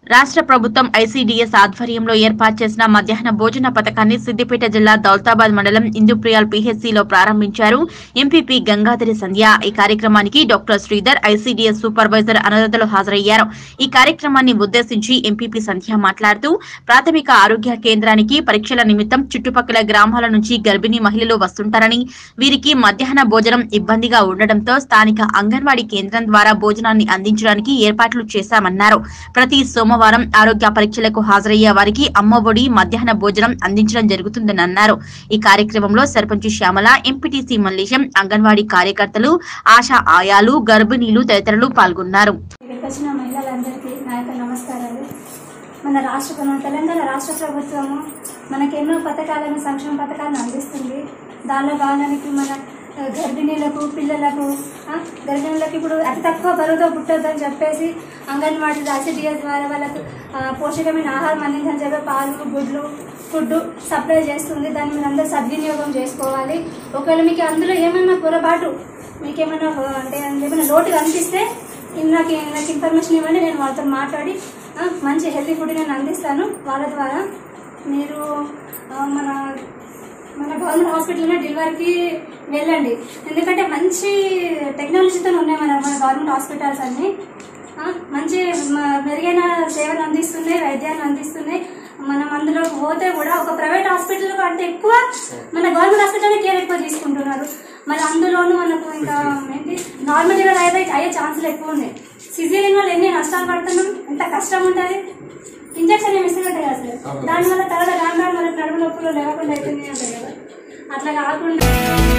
రాష్ట్ర ప్రభుత్వం ఐసీడీఎస్ ఆధ్వర్యంలో ఏర్పాటు చేసిన మధ్యాహ్న భోజన పథకాన్ని సిద్దిపేట జిల్లా దౌలతాబాద్ మండలం ఇందుప్రియాల్ పీహెచ్సీలో ప్రారంభించారు ఎంపీపీ గంగాధరి సంధ్య ఈ కార్యక్రమానికి డాక్టర్ శ్రీధర్ ఐసీడీఎస్ సూపర్వైజర్ అనురతలు హాజరయ్యారు ఈ కార్యక్రమాన్ని ఉద్దేశించి ఎంపీపీ సంధ్య మాట్లాడుతూ ప్రాథమిక ఆరోగ్య కేంద్రానికి పరీక్షల నిమిత్తం చుట్టుపక్కల గ్రామాల నుంచి గర్భిణీ మహిళలు వస్తుంటారని వీరికి మధ్యాహ్న భోజనం ఇబ్బందిగా ఉండడంతో స్థానిక అంగన్వాడీ కేంద్రం ద్వారా భోజనాన్ని అందించడానికి ఏర్పాట్లు చేశామన్నారు ప్రతి సోమవారం ఆరోగ్య పరీక్షలకు హాజరయ్యే వారికి అమ్మఒడి మధ్యాహ్న భోజనం అందించడం జరుగుతుందని అన్నారు ఈ కార్యక్రమంలో సర్పంచ్ శ్యామల ఎంపీటీసీ మల్లేశం అంగన్వాడీ కార్యకర్తలు ఆశా ఆయాలు గర్భిణీలు తదితరులు పాల్గొన్నారు ఇక్కడికి వచ్చిన మహిళలందరికీ నా యొక్క నమస్కారాలు మన రాష్ట్ర మన తెలంగాణ రాష్ట్ర ప్రభుత్వము మనకు ఎన్నో పథకాలను సంక్షేమ పథకాలను అందిస్తుంది దానిలో భాగానికి మన ఆ, గర్భిణీలకు పిల్లలకు ఆ, గర్భిణీలకు ఇప్పుడు అతి తక్కువ బరువుతో పుట్టొద్దని చెప్పేసి అంగన్వాడీ ఐసిడిఎస్ ద్వారా వాళ్ళకు ఆ, పోషకమైన ఆహారం అందించని చెప్పి పాలు గుడ్లు ఫుడ్ సప్లై చేస్తుంది దాన్ని మీరు అందరూ సద్వినియోగం చేసుకోవాలి ఒకవేళ మీకు అందులో ఏమైనా పొరపాటు మీకేమైనా ఆ, అంటే ఏమైనా లోటు కనిపిస్తే నాకు నాకు ఇన్ఫర్మేషన్ ఇవ్వండి నేను వాళ్ళతో మాట్లాడి ఆ, మంచి హెల్తీ ఫుడ్ నేను అందిస్తాను వాళ్ళ ద్వారా మీరు ఆ, మన మన గవర్నమెంట్ హాస్పిటల్లోనే డెలివరీకి వెళ్ళండి ఎందుకంటే మంచి టెక్నాలజీతో ఉన్నాయి మన మన గవర్నమెంట్ హాస్పిటల్స్ అన్ని ఆ, మంచి మ- మెరుగైన సేవలు అందిస్తున్నాయి వైద్యాన్ని అందిస్తున్నాయి మనం అందులో పోతే కూడా ఒక ప్రైవేట్ హాస్పిటల్ కంటే ఎక్కువ మన గవర్నమెంట్ హాస్పిటల్ కేర్ ఎక్కువ తీసుకుంటున్నారు మరి అందులోనూ మనకు ఇంకా ఏంటి నార్మల్ డెలివరీ అయితే అయ్యే ఛాన్సులు ఎక్కువ ఉన్నాయి సిజేరియన్ వల్ల ఎన్ని నష్టాలు పడుతున్నాం ఎంత కష్టం ఉంటుంది ఇంజక్షన్ ఏమి ఇస్తున్నట్టే కదా సార్ దానివల్ల తర్వాత రాను రాను మనకు నడుము నొప్పులు లేకుండా అవుతుంది అంటారు కదా అట్లా కాకుండా